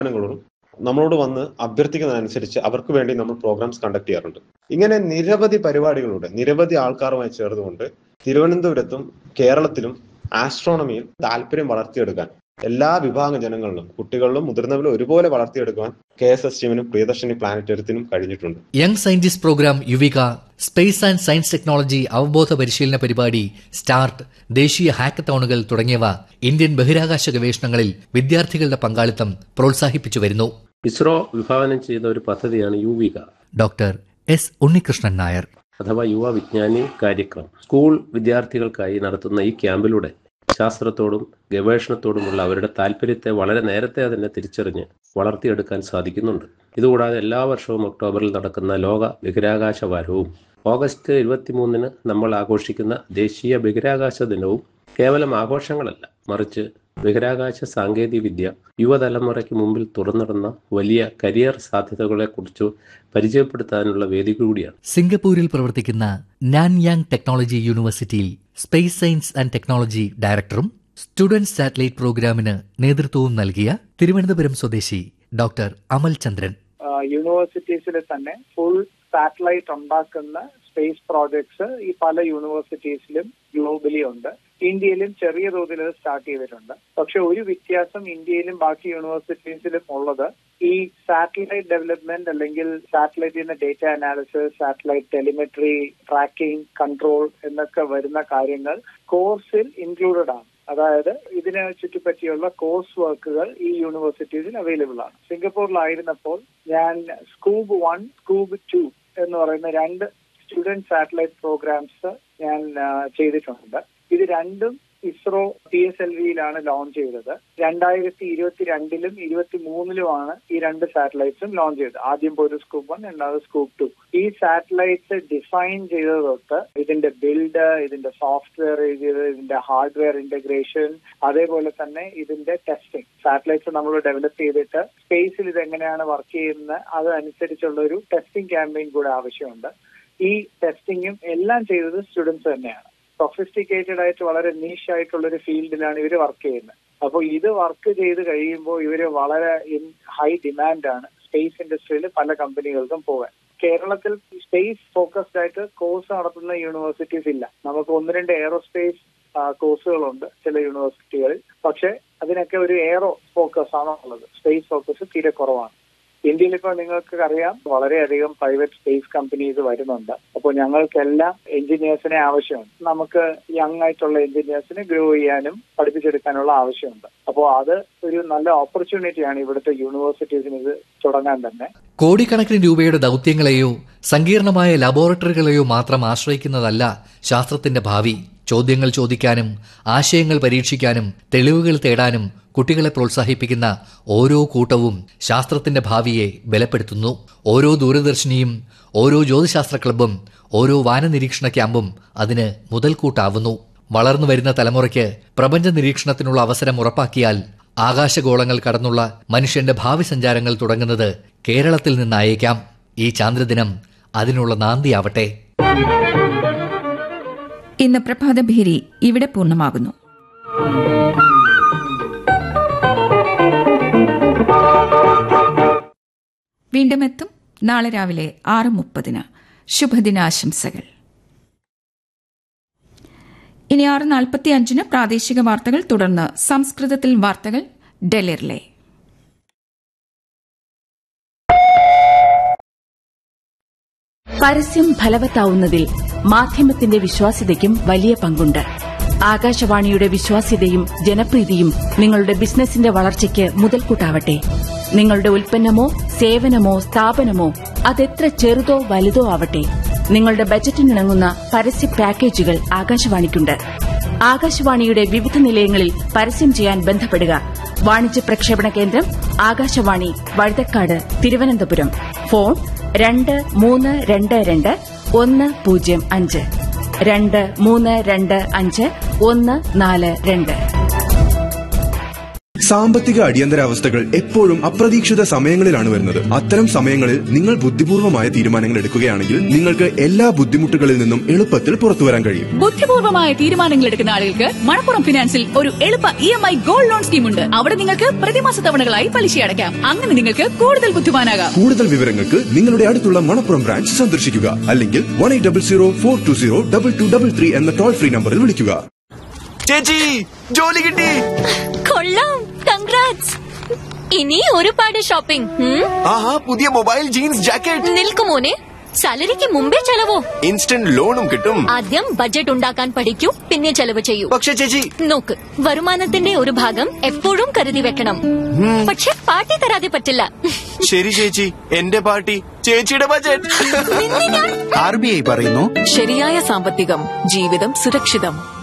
സ്ഥാപനങ്ങളോടും നമ്മളോട് വന്ന് അഭ്യർത്ഥിക്കുന്നതനുസരിച്ച് അവർക്ക് വേണ്ടി നമ്മൾ പ്രോഗ്രാംസ് കണ്ടക്ട് ചെയ്യാറുണ്ട് ഇങ്ങനെ നിരവധി പരിപാടികളുണ്ട് നിരവധി ആൾക്കാരുമായി ചേർന്നുകൊണ്ട് തിരുവനന്തപുരത്തും കേരളത്തിലും ആസ്ട്രോണമിയിൽ താല്പര്യം വളർത്തിയെടുക്കാൻ എല്ലാ വിഭാഗം ജനങ്ങളിലും കുട്ടികളിലും മുതിർന്നവരിലും ഒരുപോലെ വളർത്തിയെടുക്കുവാൻ കെ എസ് എസ് ടിമിനും പ്രിയദർശിനി പ്ലാനറ്റേറിയത്തിനും കഴിഞ്ഞിട്ടുണ്ട് young scientist programme Yuvika space and science technology അവബോധ പരിശീലന പരിപാടി സ്റ്റാർട്ട് ദേശീയ ഹാക്കത്തോണുകൾ തുടങ്ങിയവ ഇന്ത്യൻ ബഹിരാകാശ ഗവേഷണങ്ങളിൽ വിദ്യാർത്ഥികളുടെ പങ്കാളിത്തം പ്രോത്സാഹിപ്പിച്ചു വരുന്നു ഇസ്രോ വിഭാവനം ചെയ്ത ഒരു പദ്ധതിയാണ് യുവിക ഡോക്ടർ എസ് ഉണ്ണികൃഷ്ണൻ നായർ അഥവാ യുവ വിജ്ഞാനി കാര്യക്രം സ്കൂൾ വിദ്യാർത്ഥികൾക്കായി നടത്തുന്ന ഈ ക്യാമ്പിലൂടെ ശാസ്ത്രത്തോടും ഗവേഷണത്തോടുമുള്ള അവരുടെ താല്പര്യത്തെ വളരെ നേരത്തെ തന്നെ തിരിച്ചറിഞ്ഞ് വളർത്തിയെടുക്കാൻ സാധിക്കുന്നുണ്ട് ഇതുകൂടാതെ എല്ലാ വർഷവും ഒക്ടോബറിൽ നടക്കുന്ന ലോക ബഹിരാകാശ വാരവും ഓഗസ്റ്റ് ഇരുപത്തിമൂന്നിന് നമ്മൾ ആഘോഷിക്കുന്ന ദേശീയ ബഹിരാകാശ ദിനവും കേവലം ആഘോഷങ്ങളല്ല മറിച്ച് ബഹിരാകാശ സാങ്കേതിക വിദ്യ യുവതലമുറയ്ക്ക് മുമ്പിൽ തുറന്നിടുന്ന വലിയ കരിയർ സാധ്യതകളെക്കുറിച്ച് പരിചയപ്പെടുത്താനുള്ള വേദി കൂടിയാണ് സിംഗപ്പൂരിൽ പ്രവർത്തിക്കുന്ന നാൻയാങ് ടെക്നോളജി യൂണിവേഴ്സിറ്റിയിൽ സ്പേസ് സയൻസ് ആൻഡ് ടെക്നോളജി ഡയറക്ടറും സ്റ്റുഡന്റ് സാറ്റലൈറ്റ് പ്രോഗ്രാമിന് നേതൃത്വവും നൽകിയ തിരുവനന്തപുരം സ്വദേശി ഡോക്ടർ അമൽ ചന്ദ്രൻ യൂണിവേഴ്സിറ്റീസിൽ തന്നെ ഫുൾ സാറ്റലൈറ്റ് ഉണ്ടാക്കുന്ന സ്പേസ് പ്രോജക്ട്സ് ഈ പല യൂണിവേഴ്സിറ്റീസിലും ഗ്ലോബലി ഉണ്ട് ഇന്ത്യയിലും ചെറിയ തോതിൽ അത് സ്റ്റാർട്ട് ചെയ്തിട്ടുണ്ട് പക്ഷെ ഒരു വ്യത്യാസം ഇന്ത്യയിലും ബാക്കി യൂണിവേഴ്സിറ്റീസിലും ഉള്ളത് ഈ സാറ്റലൈറ്റ് ഡെവലപ്മെന്റ് അല്ലെങ്കിൽ സാറ്റലൈറ്റിൽ നിന്ന് data analysis satellite telemetry tracking control എന്നൊക്കെ വരുന്ന കാര്യങ്ങൾ കോഴ്സിൽ ഇൻക്ലൂഡഡ് ആണ് അതായത് ഇതിനെ ചുറ്റിപ്പറ്റിയുള്ള കോഴ്സ് വർക്കുകൾ ഈ യൂണിവേഴ്സിറ്റീസിൽ അവൈലബിൾ ആണ് സിംഗപ്പൂരിലായിരുന്നപ്പോൾ ഞാൻ സ്കൂബ് വൺ സ്കൂബ് ടു എന്ന് പറയുന്ന രണ്ട് സ്റ്റുഡന്റ് സാറ്റലൈറ്റ് പ്രോഗ്രാംസ് ഞാൻ ചെയ്തിട്ടുണ്ട് ഇത് രണ്ടും ഇസ്രോ പി എസ് എൽ വിയിലാണ് ലോഞ്ച് ചെയ്തത് രണ്ടായിരത്തി ഇരുപത്തിരണ്ടിലും ഇരുപത്തി മൂന്നിലുമാണ് ഈ രണ്ട് സാറ്റലൈറ്റ്സും ലോഞ്ച് ചെയ്തത് ആദ്യം പോയത് സ്കൂപ്പ് വൺ രണ്ടാമത് സ്കൂപ്പ് ടു ഈ സാറ്റലൈറ്റ്സ് ഡിഫൈൻ ചെയ്തത് തൊട്ട് ഇതിന്റെ ബിൽഡ് ഇതിന്റെ സോഫ്റ്റ്വെയർ എഴുതിയത് ഇതിന്റെ ഹാർഡ്വെയർ ഇന്റഗ്രേഷൻ അതേപോലെ തന്നെ ഇതിന്റെ ടെസ്റ്റിംഗ് സാറ്റലൈറ്റ്സ് നമ്മൾ ഡെവലപ്പ് ചെയ്തിട്ട് സ്പേസിൽ ഇത് എങ്ങനെയാണ് വർക്ക് ചെയ്യുന്നത് അതനുസരിച്ചുള്ള ഒരു ടെസ്റ്റിംഗ് ക്യാമ്പയിൻ കൂടെ ആവശ്യമുണ്ട് ഈ ടെസ്റ്റിങ്ങും എല്ലാം ചെയ്തത് സ്റ്റുഡൻസ് തന്നെയാണ് സൊഫിസ്റ്റിക്കേറ്റഡ് ആയിട്ട് വളരെ നീഷ് ആയിട്ടുള്ള ഒരു ഫീൽഡിലാണ് ഇവർ വർക്ക് ചെയ്യുന്നത് അപ്പോൾ ഇത് വർക്ക് ചെയ്ത് കഴിയുമ്പോൾ ഇവര് വളരെ ഇൻ ഹൈ ഡിമാൻഡാണ് സ്പേസ് ഇൻഡസ്ട്രിയിൽ പല കമ്പനികൾക്കും പോകാൻ കേരളത്തിൽ സ്പേസ് ഫോക്കസ്ഡ് ആയിട്ട് കോഴ്സ് നടത്തുന്ന യൂണിവേഴ്സിറ്റീസ് ഇല്ല നമുക്ക് ഒന്ന് രണ്ട് എയറോസ്പേസ് കോഴ്സുകളുണ്ട് ചില യൂണിവേഴ്സിറ്റികളിൽ പക്ഷെ അതിനൊക്കെ ഒരു എയറോ ഫോക്കസ് ആണ് ഉള്ളത് സ്പേസ് ഫോക്കസ് തീരെ കുറവാണ് ഇന്ത്യയിൽ ഇപ്പോൾ നിങ്ങൾക്ക് അറിയാം വളരെയധികം പ്രൈവറ്റ് സ്പേസ് കമ്പനീസ് വരുന്നുണ്ട് അപ്പോൾ ഞങ്ങൾക്കെല്ലാം എഞ്ചിനീയേഴ്സിനെ ആവശ്യമുണ്ട് നമുക്ക് യങ് ആയിട്ടുള്ള എഞ്ചിനീയേഴ്സിനെ ഗ്രോ ചെയ്യാനും പഠിപ്പിച്ചെടുക്കാനുള്ള ആവശ്യമുണ്ട് അപ്പോൾ അത് ഒരു നല്ല ഓപ്പർച്യൂണിറ്റിയാണ് ഇവിടുത്തെ യൂണിവേഴ്സിറ്റീസിന് ഇത് തുടങ്ങാൻ തന്നെ കോടിക്കണക്കിന് രൂപയുടെ ദൗത്യങ്ങളെയോ സങ്കീർണമായ ലബോറട്ടറികളെയോ മാത്രം ആശ്രയിക്കുന്നതല്ല ശാസ്ത്രത്തിന്റെ ഭാവി ചോദ്യങ്ങൾ ചോദിക്കാനും ആശയങ്ങൾ പരീക്ഷിക്കാനും തെളിവുകൾ തേടാനും കുട്ടികളെ പ്രോത്സാഹിപ്പിക്കുന്ന ഓരോ കൂട്ടവും ശാസ്ത്രത്തിന്റെ ഭാവിയെ ബലപ്പെടുത്തുന്നു ഓരോ ദൂരദർശിനിയും ഓരോ ജ്യോതിശാസ്ത്ര ക്ലബും ഓരോ വാനനിരീക്ഷണ ക്യാമ്പും അതിന് മുതൽക്കൂട്ടാവുന്നു വളർന്നു വരുന്ന തലമുറയ്ക്ക് പ്രപഞ്ച നിരീക്ഷണത്തിനുള്ള അവസരം ഉറപ്പാക്കിയാൽ ആകാശഗോളങ്ങൾ കടന്നുള്ള മനുഷ്യന്റെ ഭാവി സഞ്ചാരങ്ങൾ തുടങ്ങുന്നത് കേരളത്തിൽ നിന്നായേക്കാം ഈ ചാന്ദ്രദിനം അതിനുള്ള നാന്ദിയാവട്ടെ ഇന്ന് പ്രഭാതഭേരി ഇവിടെ പൂർണ്ണമാകുന്നു വീണ്ടും എത്തും നാളെ രാവിലെ ആറ് മുപ്പതിന് ശുഭദിനാശംസകൾ ഇനി ആറ് നാൽപ്പത്തി അഞ്ചിന് പ്രാദേശിക വാർത്തകൾ തുടർന്ന് സംസ്കൃതത്തിൽ വാർത്തകൾ ഡെലിറിലെ പരസ്യം ഫലവത്താവുന്നതിൽ മാധ്യമത്തിന്റെ വിശ്വാസ്യതയ്ക്കും വലിയ പങ്കുണ്ട് ആകാശവാണിയുടെ വിശ്വാസ്യതയും ജനപ്രീതിയും നിങ്ങളുടെ ബിസിനസിന്റെ വളർച്ചയ്ക്ക് മുതൽക്കൂട്ടാവട്ടെ നിങ്ങളുടെ ഉൽപ്പന്നമോ സേവനമോ സ്ഥാപനമോ അതെത്ര ചെറുതോ വലുതോ ആവട്ടെ നിങ്ങളുടെ ബജറ്റിനിണങ്ങുന്ന പരസ്യ പാക്കേജുകൾ ആകാശവാണിക്കുണ്ട് ആകാശവാണിയുടെ വിവിധ നിലയങ്ങളിൽ പരസ്യം ചെയ്യാൻ ബന്ധപ്പെടുക വാണിജ്യ പ്രക്ഷേപണ കേന്ദ്രം ആകാശവാണി വഴുതക്കാട് തിരുവനന്തപുരം ഫോൺ രണ്ട് മൂന്ന് രണ്ട് രണ്ട് ഒന്ന് പൂജ്യം അഞ്ച് രണ്ട് മൂന്ന് രണ്ട് അഞ്ച് ഒന്ന് നാല് രണ്ട് സാമ്പത്തിക അടിയന്തരാവസ്ഥകൾ എപ്പോഴും അപ്രതീക്ഷിത സമയങ്ങളിലാണ് വരുന്നത് അത്തരം സമയങ്ങളിൽ നിങ്ങൾ ബുദ്ധിപൂർവമായ തീരുമാനങ്ങൾ എടുക്കുകയാണെങ്കിൽ നിങ്ങൾക്ക് എല്ലാ ബുദ്ധിമുട്ടുകളിൽ നിന്നും എളുപ്പത്തിൽ പുറത്തു വരാൻ കഴിയും ബുദ്ധിപൂർവമായ തീരുമാനങ്ങൾ എടുക്കുന്ന ആളുകൾക്ക് മണപ്പുറം ഫിനാൻസിൽ ഒരു എളുപ്പ E M I gold loan scheme ഉണ്ട് അവിടെ നിങ്ങൾക്ക് പ്രതിമാസ തവണകളായി പലിശ അടയ്ക്കാം അങ്ങനെ നിങ്ങൾക്ക് കൂടുതൽ ബുദ്ധിമാനാകാം കൂടുതൽ വിവരങ്ങൾക്ക് നിങ്ങളുടെ അടുത്തുള്ള മണപ്പുറം ബ്രാഞ്ച് സന്ദർശിക്കുക അല്ലെങ്കിൽ one eight double zero four two zero double two double three എന്ന ടോൾ ഫ്രീ നമ്പറിൽ വിളിക്കുക ചേച്ചി ജോലി കിട്ടി കൊള്ളാം കൺഗ്രാറ്റ്സ് ഇനി ഒരുപാട് ഷോപ്പിംഗ് ഉം? ആഹാ പുതിയ മൊബൈൽ ജീൻസ് ജാക്കറ്റ് നിൽക്കുമോനെ സാലറിക്ക് മുമ്പേ ചെലവോ ഇൻസ്റ്റന്റ് ലോണും കിട്ടും ആദ്യം ബഡ്ജറ്റ് ഉണ്ടാക്കാൻ പഠിക്കൂ പിന്നെ ചെലവ് ചെയ്യൂ പക്ഷെ ചേച്ചി നോക്ക് വരുമാനത്തിന്റെ ഒരു ഭാഗം എപ്പോഴും കരുതി വെക്കണം പക്ഷെ പാർട്ടി തരാതെ പറ്റില്ല ശരി ചേച്ചി എന്റെ പാർട്ടി ചേച്ചിയുടെ ബജറ്റ് നിന്നെ ഞാൻ ആർ ബി ഐ പറയുന്നു ശരിയായ സാമ്പത്തികം ജീവിതം സുരക്ഷിതം